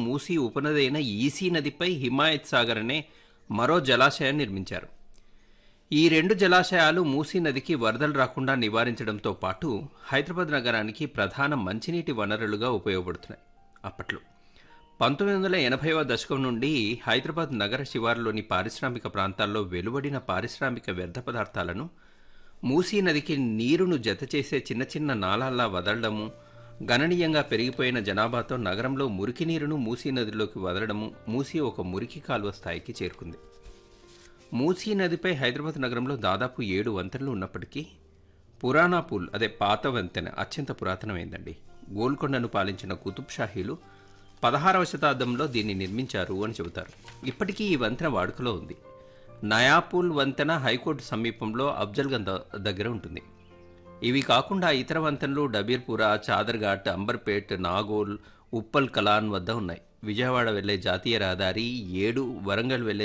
మూసీ ఉపనది అయిన ఈసీ నదిపై హిమాయత్ సాగర్ అనే మరో జలాశయాన్ని నిర్మించారు ఈ రెండు జలాశయాలు మూసీ నదికి వరదలు రాకుండా నివారించడంతో పాటు హైదరాబాద్ నగరానికి ప్రధాన మంచినీటి వనరులుగా ఉపయోగపడుతున్నాయి అప్పట్లో పంతొమ్మిది వందల ఎనభైవ దశకం నుండి హైదరాబాద్ నగర శివారులోని పారిశ్రామిక ప్రాంతాల్లో వెలువడిన పారిశ్రామిక వ్యర్థ పదార్థాలను మూసీ నదికి నీరును జతచేసే చిన్న చిన్న నాలాల్లా వదలడము గణనీయంగా పెరిగిపోయిన జనాభాతో నగరంలో మురికి నీరును మూసీ నదిలోకి వదలడము మూసీ ఒక మురికి కాలువ స్థాయికి చేరుకుంది మూసీ నదిపై హైదరాబాద్ నగరంలో దాదాపు ఏడు వంతెనలు ఉన్నప్పటికీ పురాణా పూల్ అదే పాత వంతెన అత్యంత పురాతనమైందండి గోల్కొండను పాలించిన కుతుబ్ షాహీలు పదహారవ శతాబ్దంలో దీన్ని నిర్మించారు అని చెబుతారు ఇప్పటికీ ఈ వంతెన వాడుకలో ఉంది నయాపూల్ వంతెన హైకోర్టు సమీపంలో అఫ్జల్గంజ్ దగ్గర ఉంటుంది ఇవి కాకుండా ఇతర వంతెనలు డబీర్పుర చాదర్ఘాట్ అంబర్పేట్ నాగోల్ ఉప్పల్ కలాన్ వద్ద ఉన్నాయి విజయవాడ వెళ్లే జాతీయ రహదారి ఏడు వరంగల్ వెళ్లే